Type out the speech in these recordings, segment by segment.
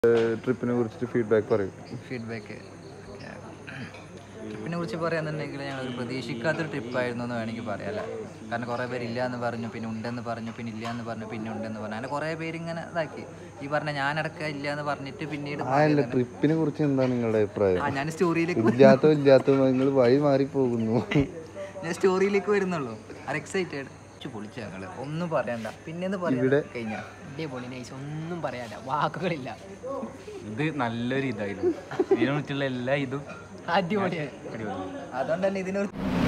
ട്രിപ്പിനെ കുറിച്ചിട്ട് ഫീഡ്ബാക്ക് പറയും ഫീഡ്ബാക്ക് ട്രിപ്പിനെ കുറിച്ച് പറയാന്നുണ്ടെങ്കിൽ ഞങ്ങൾ ഒരു പ്രതീക്ഷിക്കാത്തൊരു ട്രിപ്പായിരുന്നു എന്ന് വേണമെങ്കിൽ പറയാമല്ലേ കാരണം കുറേ പേര് ഇല്ല എന്ന് പറഞ്ഞു പിന്നെ ഉണ്ടെന്ന് പറഞ്ഞു പിന്നെ ഇല്ല എന്ന് പറഞ്ഞു പിന്നെ ഉണ്ടെന്ന് പറഞ്ഞു അങ്ങനെ കുറേ പേര് ഇങ്ങനെ ഇതാക്കി ഈ പറഞ്ഞ ഞാനടക്കം ഇല്ല എന്ന് പറഞ്ഞിട്ട് പിന്നീട് ആ അല്ല ട്രിപ്പിനെ കുറിച്ച് എന്താണ് നിങ്ങളുടെ അഭിപ്രായം ആ ഞാൻ സ്റ്റോറിയിലേക്ക് ഇല്ലാത്തോ ഇല്ലാത്തോ നിങ്ങൾ വഴി മാറി പോകുന്നു ഞാൻ സ്റ്റോറിയിലേക്ക് വരുന്നുള്ളൂ അത് എക്സൈറ്റഡ് പൊളിച്ചു ഞങ്ങൾ ഒന്നും പറയണ്ട പിന്നെ പറയാ കഴിഞ്ഞ അടിപൊളി നൈസ് ഒന്നും പറയാനില്ല വാക്കുകളില്ല ഇത് നല്ലൊരു ഇതായിരുന്നു ഇതിനെ കുറിച്ചുള്ള എല്ലാ ഇതും അടിപൊളിയാണ് അടിപൊളി അതുകൊണ്ട് തന്നെ ഇതിനൊരു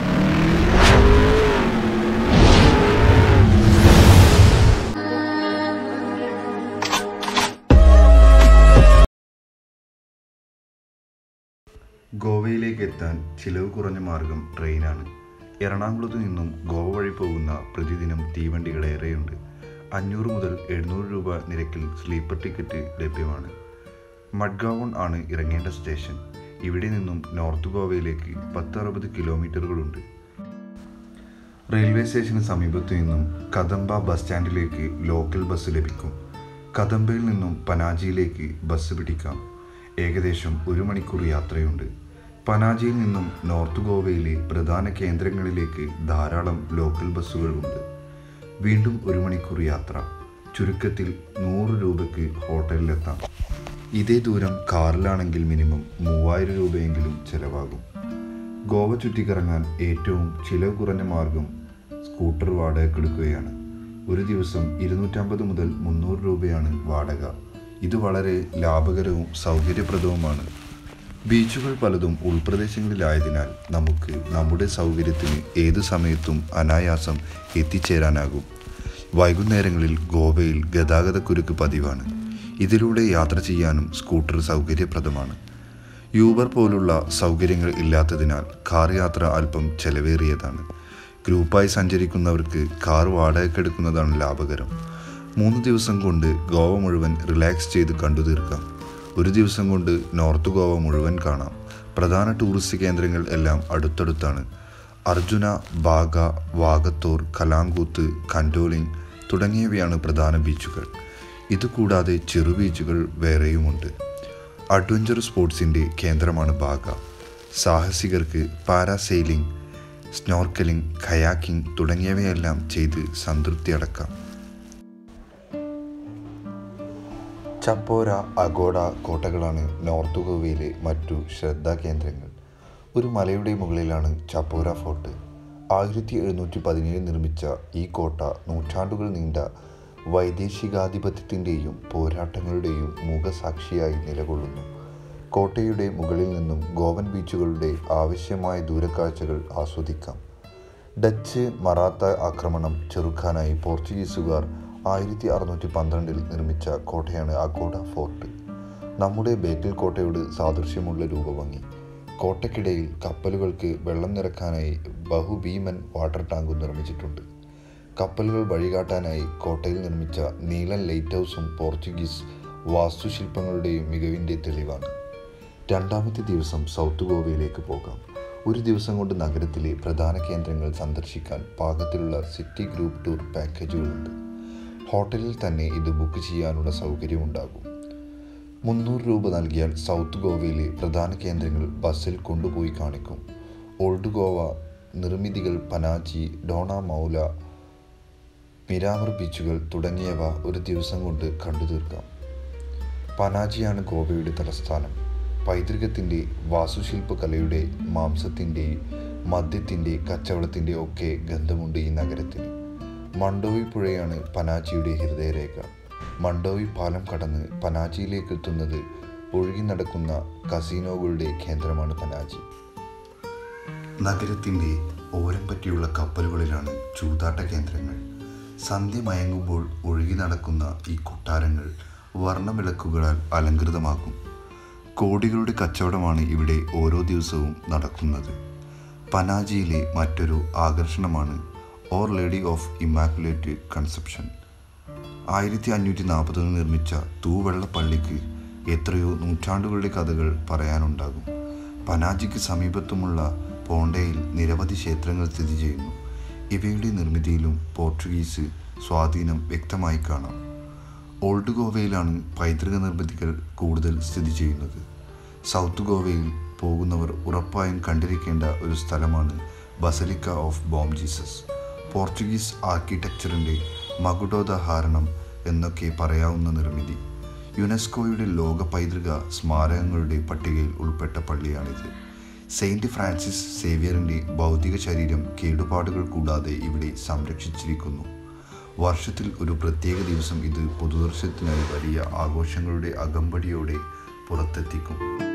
ഗോവയിലേക്ക് എത്താൻ ചിലവ് കുറഞ്ഞ മാർഗം ട്രെയിനാണ് എറണാകുളത്തു നിന്നും ഗോവ വഴി പോകുന്ന പ്രതിദിനം തീവണ്ടികൾ ഏറെയുണ്ട് അഞ്ഞൂറ് മുതൽ എഴുന്നൂറ് രൂപ നിരക്കിൽ സ്ലീപ്പർ ടിക്കറ്റ് ലഭ്യമാണ് മഡ്ഗാവൺ ആണ് ഇറങ്ങേണ്ട സ്റ്റേഷൻ ഇവിടെ നിന്നും നോർത്ത് ഗോവയിലേക്ക് പത്ത് അറുപത് കിലോമീറ്ററുകളുണ്ട് റെയിൽവേ സ്റ്റേഷന് സമീപത്തു നിന്നും കദംബ ബസ് സ്റ്റാൻഡിലേക്ക് ലോക്കൽ ബസ് ലഭിക്കും കദംബയിൽ നിന്നും പനാജിയിലേക്ക് ബസ് പിടിക്കാം ഏകദേശം ഒരു മണിക്കൂർ യാത്രയുണ്ട് പനാജിയിൽ നിന്നും നോർത്ത് ഗോവയിലെ പ്രധാന കേന്ദ്രങ്ങളിലേക്ക് ധാരാളം ലോക്കൽ ബസ്സുകളുണ്ട് വീണ്ടും ഒരു മണിക്കൂർ യാത്ര ചുരുക്കത്തിൽ നൂറ് രൂപയ്ക്ക് ഹോട്ടലിലെത്താം ഇതേ ദൂരം കാറിലാണെങ്കിൽ മിനിമം മൂവായിരം രൂപയെങ്കിലും ചിലവാകും ഗോവ ചുറ്റിക്കറങ്ങാൻ ഏറ്റവും ചിലവ് കുറഞ്ഞ മാർഗം സ്കൂട്ടർ വാടകയ്ക്കെടുക്കുകയാണ് ഒരു ദിവസം ഇരുന്നൂറ്റമ്പത് മുതൽ മുന്നൂറ് രൂപയാണ് വാടക ഇത് വളരെ ലാഭകരവും സൗകര്യപ്രദവുമാണ് ബീച്ചുകൾ പലതും ഉൾപ്രദേശങ്ങളിലായതിനാൽ നമുക്ക് നമ്മുടെ സൗകര്യത്തിന് ഏതു സമയത്തും അനായാസം എത്തിച്ചേരാനാകും വൈകുന്നേരങ്ങളിൽ ഗോവയിൽ ഗതാഗതക്കുരുക്ക് പതിവാണ് ഇതിലൂടെ യാത്ര ചെയ്യാനും സ്കൂട്ടർ സൗകര്യപ്രദമാണ് യൂബർ പോലുള്ള സൗകര്യങ്ങൾ ഇല്ലാത്തതിനാൽ കാർ യാത്ര അല്പം ചെലവേറിയതാണ് ഗ്രൂപ്പായി സഞ്ചരിക്കുന്നവർക്ക് കാർ വാടകയ്ക്കെടുക്കുന്നതാണ് ലാഭകരം മൂന്ന് ദിവസം കൊണ്ട് ഗോവ മുഴുവൻ റിലാക്സ് ചെയ്ത് കണ്ടു തീർക്കാം ഒരു ദിവസം കൊണ്ട് നോർത്ത് ഗോവ മുഴുവൻ കാണാം പ്രധാന ടൂറിസ്റ്റ് കേന്ദ്രങ്ങൾ എല്ലാം അടുത്തടുത്താണ് അർജുന ബാഗ വാഗത്തോർ കലാങ്കൂത്ത് കൻഡോലിംഗ് തുടങ്ങിയവയാണ് പ്രധാന ബീച്ചുകൾ ഇതുകൂടാതെ ചെറു ബീച്ചുകൾ വേറെയുമുണ്ട് അഡ്വഞ്ചർ സ്പോർട്സിൻ്റെ കേന്ദ്രമാണ് ബാഗ സാഹസികർക്ക് പാരാസെയിലിംഗ് സ്നോർക്കലിംഗ് ഖയാക്കിംഗ് തുടങ്ങിയവയെല്ലാം ചെയ്ത് സംതൃപ്തി അടക്കാം ചപ്പോര അഗോഡ കോട്ടകളാണ് നോർത്ത് ഗോവയിലെ മറ്റു ശ്രദ്ധാകേന്ദ്രങ്ങൾ ഒരു മലയുടെ മുകളിലാണ് ചപ്പോര ഫോർട്ട് ആയിരത്തി എഴുന്നൂറ്റി പതിനേഴ് നിർമ്മിച്ച ഈ കോട്ട നൂറ്റാണ്ടുകൾ നീണ്ട വൈദേശികാധിപത്യത്തിൻ്റെയും പോരാട്ടങ്ങളുടെയും മുഖസാക്ഷിയായി നിലകൊള്ളുന്നു കോട്ടയുടെ മുകളിൽ നിന്നും ഗോവൻ ബീച്ചുകളുടെ ആവശ്യമായ ദൂരക്കാഴ്ചകൾ ആസ്വദിക്കാം ഡച്ച് മറാത്ത ആക്രമണം ചെറുക്കാനായി പോർച്ചുഗീസുകാർ ആയിരത്തി അറുന്നൂറ്റി പന്ത്രണ്ടിൽ നിർമ്മിച്ച കോട്ടയാണ് അഗോഡ ഫോർട്ട് നമ്മുടെ ബേക്കൽ കോട്ടയോട് സാദൃശ്യമുള്ള രൂപഭംഗി കോട്ടയ്ക്കിടയിൽ കപ്പലുകൾക്ക് വെള്ളം നിറക്കാനായി ബഹുഭീമൻ വാട്ടർ ടാങ്കും നിർമ്മിച്ചിട്ടുണ്ട് കപ്പലുകൾ വഴികാട്ടാനായി കോട്ടയിൽ നിർമ്മിച്ച നീലൻ ലൈറ്റ് ഹൗസും പോർച്ചുഗീസ് വാസ്തുശില്പങ്ങളുടെയും മികവിൻ്റെ തെളിവാണ് രണ്ടാമത്തെ ദിവസം സൗത്ത് ഗോവയിലേക്ക് പോകാം ഒരു ദിവസം കൊണ്ട് നഗരത്തിലെ പ്രധാന കേന്ദ്രങ്ങൾ സന്ദർശിക്കാൻ പാകത്തിലുള്ള സിറ്റി ഗ്രൂപ്പ് ടൂർ പാക്കേജുകളുണ്ട് ഹോട്ടലിൽ തന്നെ ഇത് ബുക്ക് ചെയ്യാനുള്ള സൗകര്യമുണ്ടാകും മുന്നൂറ് രൂപ നൽകിയാൽ സൗത്ത് ഗോവയിലെ പ്രധാന കേന്ദ്രങ്ങൾ ബസ്സിൽ കൊണ്ടുപോയി കാണിക്കും ഓൾഡ് ഗോവ നിർമ്മിതികൾ പനാജി ഡോണ മൗല മിരാമർ ബീച്ചുകൾ തുടങ്ങിയവ ഒരു ദിവസം കൊണ്ട് കണ്ടു തീർക്കാം പനാജിയാണ് ഗോവയുടെ തലസ്ഥാനം പൈതൃകത്തിൻ്റെ വാസ്തുശില്പകലയുടെ മാംസത്തിൻ്റെ മദ്യത്തിൻ്റെ കച്ചവടത്തിൻ്റെ ഒക്കെ ഗന്ധമുണ്ട് ഈ നഗരത്തിന് മണ്ടോവി പുഴയാണ് പനാജിയുടെ ഹൃദയരേഖ മണ്ടോവി പാലം കടന്ന് പനാജിയിലേക്ക് എത്തുന്നത് ഒഴുകി നടക്കുന്ന കസീനോകളുടെ കേന്ദ്രമാണ് പനാജി നഗരത്തിൻ്റെ ഓരം പറ്റിയുള്ള കപ്പലുകളിലാണ് ചൂതാട്ട കേന്ദ്രങ്ങൾ സന്ധ്യ മയങ്ങുമ്പോൾ ഒഴുകി നടക്കുന്ന ഈ കൊട്ടാരങ്ങൾ വർണ്ണവിളക്കുകളാൽ അലങ്കൃതമാക്കും കോടികളുടെ കച്ചവടമാണ് ഇവിടെ ഓരോ ദിവസവും നടക്കുന്നത് പനാജിയിലെ മറ്റൊരു ആകർഷണമാണ് our lady of immaculate conception ആയിരത്തി അഞ്ഞൂറ്റി നാൽപ്പതിൽ നിർമ്മിച്ച തൂവെള്ള പള്ളിക്ക് എത്രയോ നൂറ്റാണ്ടുകളുടെ കഥകൾ പറയാനുണ്ടാകും പനാജിക്ക് സമീപത്തുമുള്ള പോണ്ടയിൽ നിരവധി ക്ഷേത്രങ്ങൾ സ്ഥിതി ചെയ്യുന്നു ഇവയുടെ നിർമ്മിതിയിലും പോർച്ചുഗീസ് സ്വാധീനം വ്യക്തമായി കാണാം ഓൾഡ് ഗോവയിലാണ് പൈതൃക നിർമ്മിതികൾ കൂടുതൽ സ്ഥിതി ചെയ്യുന്നത് സൗത്ത് ഗോവയിൽ പോകുന്നവർ ഉറപ്പായും കണ്ടിരിക്കേണ്ട ഒരു സ്ഥലമാണ് basilica of Bom Jesus Portuguese ആർക്കിടെക്ചറിൻ്റെ മകുടോദാഹരണം എന്നൊക്കെ പറയാവുന്ന നിർമ്മിതി യുനെസ്കോയുടെ ലോക പൈതൃക സ്മാരകങ്ങളുടെ പട്ടികയിൽ ഉൾപ്പെട്ട പള്ളിയാണിത് സെയിൻറ്റ് ഫ്രാൻസിസ് സേവിയറിൻ്റെ ഭൗതിക ശരീരം കേടുപാടുകൾ കൂടാതെ ഇവിടെ സംരക്ഷിച്ചിരിക്കുന്നു വർഷത്തിൽ ഒരു പ്രത്യേക ദിവസം ഇത് പൊതുദർശനത്തിനായി വലിയ ആഘോഷങ്ങളുടെ അകമ്പടിയോടെ പുറത്തെത്തിക്കും